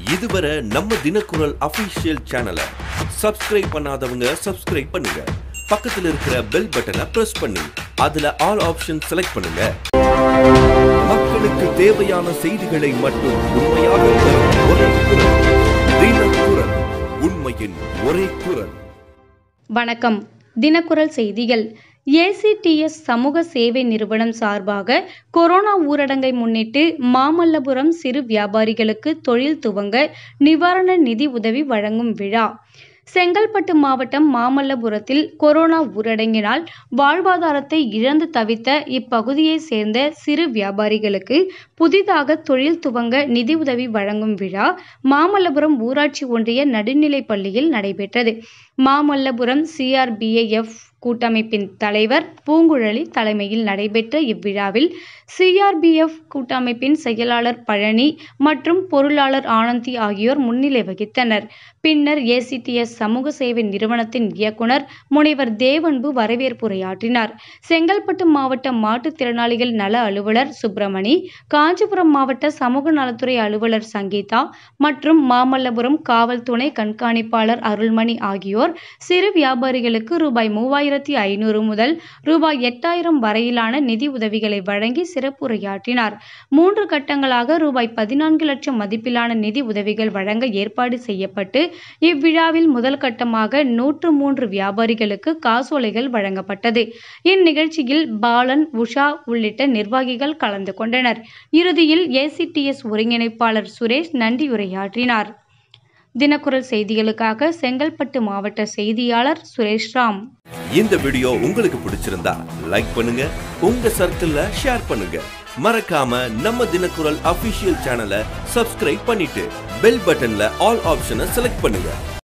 இதுவரை நம்ம தினக்குரல் அபிஷியல் சேனலை சப்ஸ்கிரைப் பண்ணாதவங்க சப்ஸ்கிரைப் பண்ணுங்க பக்கத்துல இருக்கிற பெல் பட்டனை பிரஸ் பண்ணி அதுல ஆல் ஆப்ஷன் செலக்ட் பண்ணுங்க மக்களுக்கு தேவையான செய்திகளை மட்டும் உண்மையாக தரும் ஒரே குரல் தினக்குரல் உண்மையின் ஒரே குரல் வணக்கம் தினக்குரல் செய்திகள் ஏசிடிஎஸ் சமூக சேவை நிறுவனம் சார்பாக கொரோனா ஊரடங்கை முன்னிட்டு மாமல்லபுரம் சிறு வியாபாரிகளுக்கு தொழில் துவங்க நிவாரண நிதி உதவி வழங்கும் விழா செங்கல்பட்டு மாவட்டம் மாமல்லபுரத்தில் கொரோனா ஊரடங்கினால் வாழ்வாதாரத்தை இழந்து தவித்த இப்பகுதியைச் சேர்ந்த சிறு வியாபாரிகளுக்கு புதிதாக தொழில் துவங்க நிதியுதவி வழங்கும் விழா மாமல்லபுரம் ஊராட்சி ஒன்றிய நடுநிலைப் பள்ளியில் நடைபெற்றது மாமல்லபுரம் சிஆர்பிஏஎஃப் கூட்டமைப்பின் தலைவர் பூங்குழலி தலைமையில் நடைபெற்ற இவ்விழாவில் சிஆர்பிஎஃப் கூட்டமைப்பின் செயலாளர் பழனி மற்றும் பொருளாளர் ஆனந்தி ஆகியோர் முன்னிலை வகித்தனர் பின்னர் ஏசிடிஎஸ் சமூக சேவை நிறுவனத்தின் இயக்குனர் முனைவர் தேவன்பு வரவேற்புரையாற்றினார் செங்கல்பட்டு மாவட்ட மாற்றுத்திறனாளிகள் நல அலுவலர் சுப்பிரமணி காஞ்சிபுரம் மாவட்ட சமூக நலத்துறை அலுவலர் சங்கீதா மற்றும் மாமல்லபுரம் காவல் துணை கண்காணிப்பாளர் அருள்மணி ஆகியோர் சிறு வியாபாரிகளுக்கு ரூபாய் மூவாயிரத்தி ஐநூறு முதல் ரூபாய் எட்டாயிரம் வரையிலான நிதி உதவிகளை வழங்கி சிறப்புரையாற்றினார் மூன்று கட்டங்களாக ரூபாய் பதினான்கு லட்சம் மதிப்பிலான நிதி உதவிகள் வழங்க ஏற்பாடு செய்யப்பட்டு இவ்விழாவில் முதல் கட்டமாக நூற்று மூன்று வியாபாரிகளுக்கு காசோலைகள் வழங்கப்பட்டது இந்நிகழ்ச்சியில் பாலன் உஷா உள்ளிட்ட நிர்வாகிகள் கலந்து கொண்டனர் இறுதியில் ஏசிடிஎஸ் ஒருங்கிணைப்பாளர் சுரேஷ் நன்றியுரையாற்றினார் தினக்குரல் செய்திகளுக்காக செங்கல்பட்டு மாவட்ட செய்தியாளர் சுரேஷ் ராம் இந்த வீடியோ உங்களுக்கு பிடிச்சிருந்தா லைக் பண்ணுங்க உங்க சர்க்கிள்ல ஷேர் பண்ணுங்க மறக்காம நம்ம தினக்குரல் அபிஷியல் சேனலை சப்ஸ்கிரைப் பண்ணிட்டு பெல் பட்டன்ல ஆல் ஆப்ஷனை செலக்ட் பண்ணுங்க